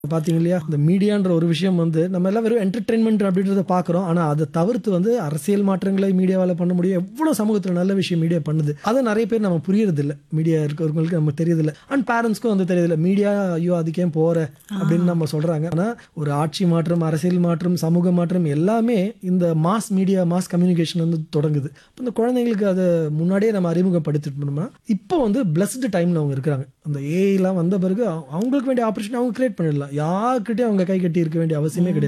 பார்த்தீங்க இல்லையா இந்த மீடியான்ற ஒரு விஷயம் வந்து நம்ம எல்லாம் வெறும் என்டர்டெயின்மெண்ட் அப்படின்றத பார்க்குறோம் ஆனால் அதை தவிர்த்து வந்து அரசியல் மாற்றங்களை மீடியாவால் பண்ண முடியும் எவ்வளோ சமூகத்தில் நல்ல விஷயம் மீடியா பண்ணுது அதை நிறைய பேர் நம்ம புரியறதில்ல மீடியா இருக்கிறவங்களுக்கு நம்ம தெரியறதில்ல அண்ட் பேரண்ட்ஸ்க்கும் வந்து தெரியதில்ல மீடியா ஐயோ அதுக்கே போகிற அப்படின்னு நம்ம சொல்கிறாங்க ஆனால் ஒரு ஆட்சி மாற்றம் அரசியல் மாற்றம் சமூக மாற்றம் எல்லாமே இந்த மாஸ் மீடியா மாஸ் கம்யூனிகேஷன் வந்து தொடங்குது இப்போ இந்த குழந்தைங்களுக்கு அதை முன்னாடியே நம்ம அறிமுகப்படுத்திட்டோம்னா இப்போ வந்து பிளஸ்டு டைமில் அவங்க இருக்கிறாங்க அந்த ஏஐலாம் வந்த பிறகு அவ- அவங்களுக்கு வேண்டிய ஆப்பர்ச்சுனிட்டி அவங்க கிரியேட் பண்ணிடலாம் யார்கிட்டயும் அவங்க கை கட்டி இருக்க வேண்டிய அவசியமே கிடையாது